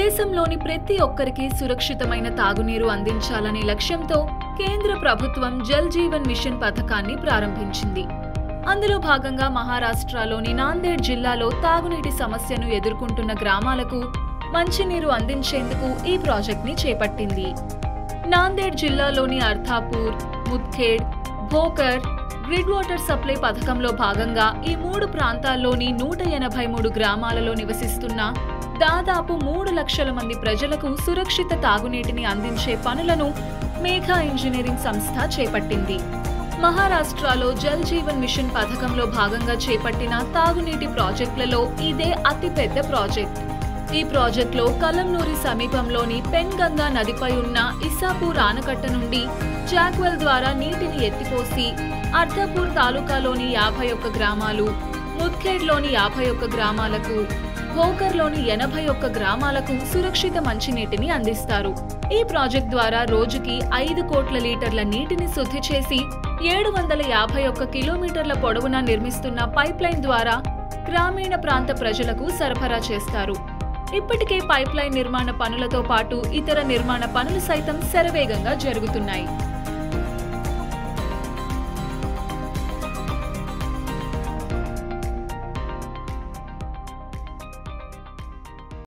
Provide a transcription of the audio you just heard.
దేశంలోని ప్రతి ఒక్కరికి సురక్షితమైన తాగునీరు అందించాలనే లక్ష్యంతో కేంద్ర ప్రభుత్వం జల్ జీవన్ మిషన్ పథకాన్ని ప్రారంభించింది అందులో భాగంగా మహారాష్ట్రలోని నాందేడ్ జిల్లాలో తాగునీటి సమస్యను ఎదుర్కొంటున్న గ్రామాలకు మంచినీరు అందించేందుకు ఈ ప్రాజెక్ట్ని చేపట్టింది నాందేడ్ జిల్లాలోని Ardhapur Mudkhed Bhokar grid water supply పథకంలో భాగంగా ఈ మూడు ప్రాంతాల్లోని నూట ఎనభై మూడు గ్రామాలలో నివసిస్తున్న దాదాపు మూడు లక్షల మంది ప్రజలకు సురక్షిత తాగునీటిని అందించే పనులను మేఘా ఇంజనీరింగ్ సంస్థ చేపట్టింది మహారాష్ట్రలో జల్ జీవన్ మిషన్ పథకంలో భాగంగా చేపట్టిన తాగునీటి ప్రాజెక్టులలో ఇదే అతిపెద్ద ప్రాజెక్ట్ ఈ ప్రాజెక్టులో కలంనూరి సమీపంలోని పెన్గంగా నదిపై ఉన్న ఇస్సాపూర్ ఆనకట్ట నుండి జాక్వెల్ ద్వారా నీటిని ఎత్తిపోసి అర్ధపూర్ తాలూకాలోని యాభై ఒక్క గ్రామాలు ముద్ఖేడ్లోని యాభై ఒక్క గ్రామాలకు భోకర్లోని ఎనభై ఒక్క గ్రామాలకు సురక్షిత మంచినీటిని అందిస్తారు ఈ ప్రాజెక్ట్ ద్వారా రోజుకి ఐదు కోట్ల లీటర్ల నీటిని శుద్ధి చేసి ఏడు వందల యాభై ఒక్క కిలోమీటర్ల పొడవునా నిర్మిస్తున్న పైప్ లైన్ ద్వారా గ్రామీణ ప్రాంత ప్రజలకు సరఫరా చేస్తారు ఇప్పటికే పైప్ లైన్ నిర్మాణ పనులతో పాటు ఇతర నిర్మాణ పనులు సైతం శరవేగంగా జరుగుతున్నాయి